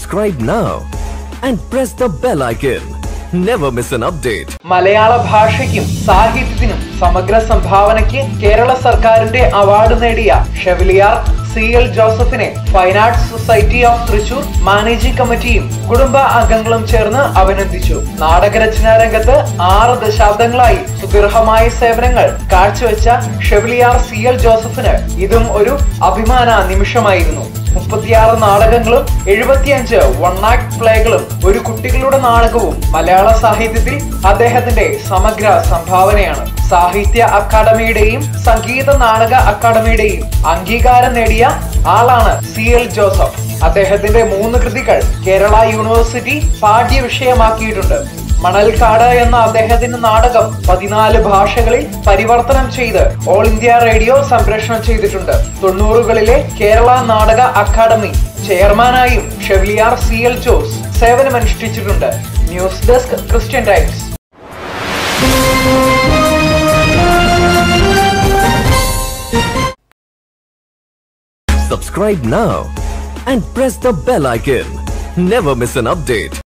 Subscribe now and press the bell icon. Never miss an update. മലയാള ഭാഷയ്ക്കും സാഹിത്യത്തിനും സമഗ്ര സംഭാവനയ്ക്ക് കേരള സർക്കാരിന്റെ award നേടിയ ഷെവലിയാർ സി എൽ ജോസഫിനെ fine arts society of Thrissur managing കമ്മിറ്റിയും കുടുംബ അംഗങ്ങളും ചേർന്ന് അഭിനന്ദിച്ചു നാടകരചനാ രംഗത്ത് ആറ് ദശാബ്ദങ്ങളായി സുദീർഘമായ സേവനങ്ങൾ കാഴ്ചവെച്ച ഷെവലിയാർ സി എൽ ജോസഫിന് ഇതും ഒരു അഭിമാന നിമിഷമായിരുന്നു മുപ്പത്തിയാറ് നാടകങ്ങളും എഴുപത്തിയഞ്ച് വൺ ആക്ട് പ്ലേകളും ഒരു കുട്ടികളുടെ നാടകവും മലയാള സാഹിത്യത്തിൽ അദ്ദേഹത്തിന്റെ സമഗ്ര സംഭാവനയാണ് സാഹിത്യ അക്കാദമിയുടെയും സംഗീത നാടക അക്കാദമിയുടെയും അംഗീകാരം നേടിയ ആളാണ് സി എൽ ജോസഫ് അദ്ദേഹത്തിന്റെ മൂന്ന് കൃതികൾ കേരള യൂണിവേഴ്സിറ്റി പാഠ്യ വിഷയമാക്കിയിട്ടുണ്ട് മണൽക്കാട് എന്ന അദ്ദേഹത്തിന്റെ നാടകം പതിനാല് ഭാഷകളിൽ പരിവർത്തനം ചെയ്ത് ഓൾ ഇന്ത്യ റേഡിയോ സംപ്രേഷണം ചെയ്തിട്ടുണ്ട് തൊണ്ണൂറുകളിലെ കേരള നാടക അക്കാദമി ചെയർമാനായും ഷെവലിയാർ സി എൽ ജോസ് സേവനമനുഷ്ഠിച്ചിട്ടുണ്ട് news desk Christian Times Subscribe now and press the bell icon. Never miss an update.